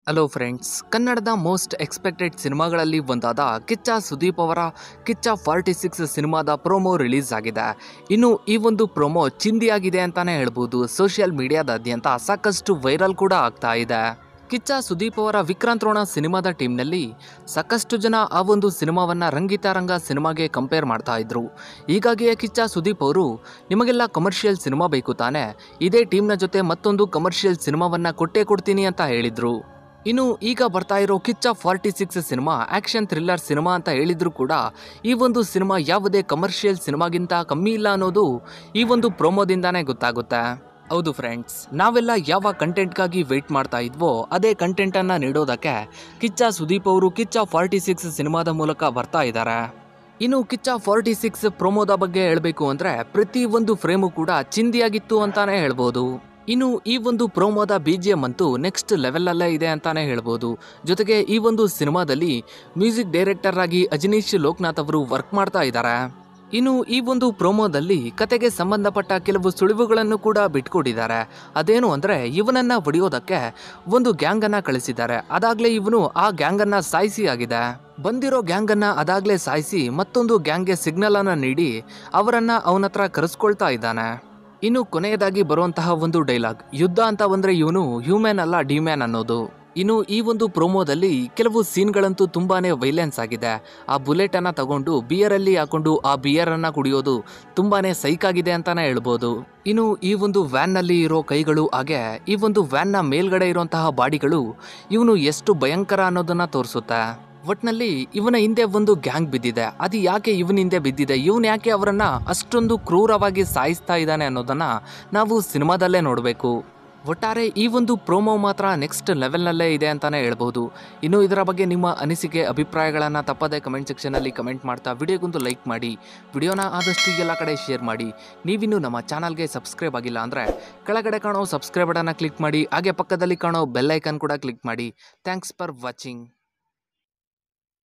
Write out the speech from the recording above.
hello friends ಕನ್ನಡದ most expected ಸಿನಿಮಾಗಳಲ್ಲಿ ಒಂದಾದ ಕಿಚ್ಚ ಸುದೀಪ್ ಅವರ ಕಿಚ್ಚ ಫಾರ್ಟಿ ಸಿಕ್ಸ್ ಸಿನಿಮಾದ ಪ್ರೋಮೋ ರಿಲೀಸ್ ಆಗಿದೆ ಇನ್ನು ಈ ಒಂದು ಪ್ರೋಮೋ ಚಿಂದಿಯಾಗಿದೆ ಅಂತಾನೆ ಹೇಳ್ಬೋದು ಸೋಷಿಯಲ್ ಮೀಡಿಯಾದಾದ್ಯಂತ ಸಾಕಷ್ಟು ವೈರಲ್ ಕೂಡ ಆಗ್ತಾ ಇದೆ ಕಿಚ್ಚ ಸುದೀಪ್ ಅವರ ವಿಕ್ರಾಂತ್ ರೋಣ ಸಿನಿಮಾದ ಟೀಮ್ನಲ್ಲಿ ಸಾಕಷ್ಟು ಜನ ಆ ಒಂದು ಸಿನಿಮಾವನ್ನ ರಂಗಿತಾರಂಗ ಸಿನಿಮಾಗೆ ಕಂಪೇರ್ ಮಾಡ್ತಾ ಇದ್ರು ಹೀಗಾಗಿಯೇ ಕಿಚ್ಚ ಸುದೀಪ್ ಅವರು ನಿಮಗೆಲ್ಲ ಕಮರ್ಷಿಯಲ್ ಸಿನಿಮಾ ಬೇಕು ತಾನೆ ಇದೇ ಟೀಮ್ನ ಜೊತೆ ಮತ್ತೊಂದು ಕಮರ್ಷಿಯಲ್ ಸಿನಿಮಾವನ್ನ ಕೊಟ್ಟೇ ಕೊಡ್ತೀನಿ ಅಂತ ಹೇಳಿದ್ರು ಇನ್ನು ಈಗ ಬರ್ತಾ ಇರೋ Kichcha forty six cinema action thriller cinema ಅಂತ ಹೇಳಿದ್ರು ಕೂಡ ಈ ಒಂದು ಸಿನಿಮಾ ಯಾವುದೇ ಕಮರ್ಷಿಯಲ್ ಸಿನಿಮಾಗಿಂತ ಕಮ್ಮಿ ಇಲ್ಲ ಅನ್ನೋದು ಈ ಒಂದು ಪ್ರೋಮೋದಿಂದಾನೇ ಗೊತ್ತಾಗುತ್ತೆ ಹೌದು ಫ್ರೆಂಡ್ಸ್ ನಾವೆಲ್ಲ ಯಾವ ಕಂಟೆಂಟ್ಗಾಗಿ ವೆಯ್ಟ್ ಮಾಡ್ತಾ ಇದ್ವೋ ಅದೇ ಕಂಟೆಂಟನ್ನು ನೀಡೋದಕ್ಕೆ ಕಿಚ್ಚ ಸುದೀಪ್ ಅವರು ಕಿಚ್ಚ ಫಾರ್ಟಿ ಸಿಕ್ಸ್ ಸಿನಿಮಾದ ಮೂಲಕ ಬರ್ತಾ ಇದ್ದಾರೆ ಇನ್ನು ಕಿಚ್ಚ ಫಾರ್ಟಿ ಸಿಕ್ಸ್ ಪ್ರೊಮೋದ ಬಗ್ಗೆ ಹೇಳಬೇಕು ಅಂದರೆ ಪ್ರತಿ ಒಂದು ಫ್ರೇಮು ಕೂಡ ಚಿಂದಿಯಾಗಿತ್ತು ಅಂತಾನೆ ಹೇಳ್ಬೋದು ಇನ್ನು ಈ ಒಂದು ಪ್ರೋಮೋದ ಬಿ ಜಿ ಎಮ್ ಅಂತೂ ನೆಕ್ಸ್ಟ್ ಲೆವೆಲಲ್ಲೇ ಇದೆ ಅಂತಾನೆ ಹೇಳ್ಬೋದು ಜೊತೆಗೆ ಈ ಒಂದು ಸಿನಿಮಾದಲ್ಲಿ ಮ್ಯೂಸಿಕ್ ಡೈರೆಕ್ಟರ್ ಆಗಿ ಅಜನೀಶ್ ಲೋಕನಾಥ್ ಅವರು ವರ್ಕ್ ಮಾಡ್ತಾ ಇದ್ದಾರೆ ಇನ್ನು ಈ ಒಂದು ಪ್ರೋಮೋದಲ್ಲಿ ಕತೆಗೆ ಸಂಬಂಧಪಟ್ಟ ಕೆಲವು ಸುಳಿವುಗಳನ್ನು ಕೂಡ ಬಿಟ್ಕೊಟ್ಟಿದ್ದಾರೆ ಅದೇನು ಅಂದರೆ ಇವನನ್ನ ಹೊಡೆಯೋದಕ್ಕೆ ಒಂದು ಗ್ಯಾಂಗನ್ನು ಕಳಿಸಿದ್ದಾರೆ ಅದಾಗಲೇ ಇವನು ಆ ಗ್ಯಾಂಗನ್ನು ಸಾಯಿಸಿ ಆಗಿದೆ ಬಂದಿರೋ ಗ್ಯಾಂಗನ್ನು ಅದಾಗಲೇ ಸಾಯಿಸಿ ಮತ್ತೊಂದು ಗ್ಯಾಂಗ್ಗೆ ಸಿಗ್ನಲ್ ಅನ್ನು ನೀಡಿ ಅವರನ್ನ ಅವನ ಹತ್ರ ಕರೆಸ್ಕೊಳ್ತಾ ಇದ್ದಾನೆ ಇನ್ನು ಕೊನೆಯದಾಗಿ ಬರುವಂತಹ ಒಂದು ಡೈಲಾಗ್ ಯುದ್ಧ ಅಂತ ಬಂದ್ರೆ ಇವನು ಹ್ಯೂಮ್ಯಾನ್ ಅಲ್ಲ ಡಿಮ್ಯಾನ್ ಅನ್ನೋದು ಇನ್ನು ಈ ಒಂದು ಪ್ರೋಮೋದಲ್ಲಿ ಕೆಲವು ಸೀನ್ಗಳಂತೂ ತುಂಬಾನೇ ವೈಲೆನ್ಸ್ ಆಗಿದೆ ಆ ಬುಲೆಟ್ ಅನ್ನ ತಗೊಂಡು ಬಿಯರ್ ಅಲ್ಲಿ ಹಾಕೊಂಡು ಆ ಬಿಯರ್ ಅನ್ನ ಕುಡಿಯೋದು ತುಂಬಾನೇ ಸೈಕ್ ಆಗಿದೆ ಅಂತಾನೆ ಹೇಳ್ಬೋದು ಇನ್ನು ಈ ಒಂದು ವ್ಯಾನ್ ನಲ್ಲಿ ಇರೋ ಕೈಗಳು ಹಾಗೆ ಈ ಒಂದು ವ್ಯಾನ್ ನ ಮೇಲ್ಗಡೆ ಇರುವಂತಹ ಬಾಡಿಗಳು ಇವನು ಎಷ್ಟು ಭಯಂಕರ ಅನ್ನೋದನ್ನ ತೋರಿಸುತ್ತೆ ಒಟ್ನಲ್ಲಿ ಇವನ ಹಿಂದೆ ಒಂದು ಗ್ಯಾಂಗ್ ಬಿದ್ದಿದೆ ಅದು ಯಾಕೆ ಇವನ ಹಿಂದೆ ಬಿದ್ದಿದೆ ಇವನ್ ಯಾಕೆ ಅವರನ್ನ ಅಷ್ಟೊಂದು ಕ್ರೂರವಾಗಿ ಸಾಯಿಸ್ತಾ ಇದ್ದಾನೆ ಅನ್ನೋದನ್ನ ನಾವು ಸಿನಿಮಾದಲ್ಲೇ ನೋಡಬೇಕು ಒಟ್ಟಾರೆ ಈ ಒಂದು ಪ್ರೋಮೋ ಮಾತ್ರ ನೆಕ್ಸ್ಟ್ ಲೆವೆಲ್ನಲ್ಲೇ ಇದೆ ಅಂತಾನೆ ಹೇಳ್ಬೋದು ಇನ್ನು ಇದರ ಬಗ್ಗೆ ನಿಮ್ಮ ಅನಿಸಿಕೆ ಅಭಿಪ್ರಾಯಗಳನ್ನು ತಪ್ಪದೆ ಕಮೆಂಟ್ ಸೆಕ್ಷನಲ್ಲಿ ಕಮೆಂಟ್ ಮಾಡ್ತಾ ವಿಡಿಯೋಗೊಂದು ಲೈಕ್ ಮಾಡಿ ವಿಡಿಯೋನ ಆದಷ್ಟು ಎಲ್ಲ ಕಡೆ ಶೇರ್ ಮಾಡಿ ನೀವಿನ್ನು ನಮ್ಮ ಚಾನಲ್ಗೆ ಸಬ್ಸ್ಕ್ರೈಬ್ ಆಗಿಲ್ಲ ಅಂದರೆ ಕೆಳಗಡೆ ಕಾಣೋ ಸಬ್ಸ್ಕ್ರೈಬ್ ಬಟನ್ನ ಕ್ಲಿಕ್ ಮಾಡಿ ಹಾಗೆ ಪಕ್ಕದಲ್ಲಿ ಕಾಣೋ ಬೆಲ್ ಐಕನ್ ಕೂಡ ಕ್ಲಿಕ್ ಮಾಡಿ ಥ್ಯಾಂಕ್ಸ್ ಫಾರ್ ವಾಚಿಂಗ್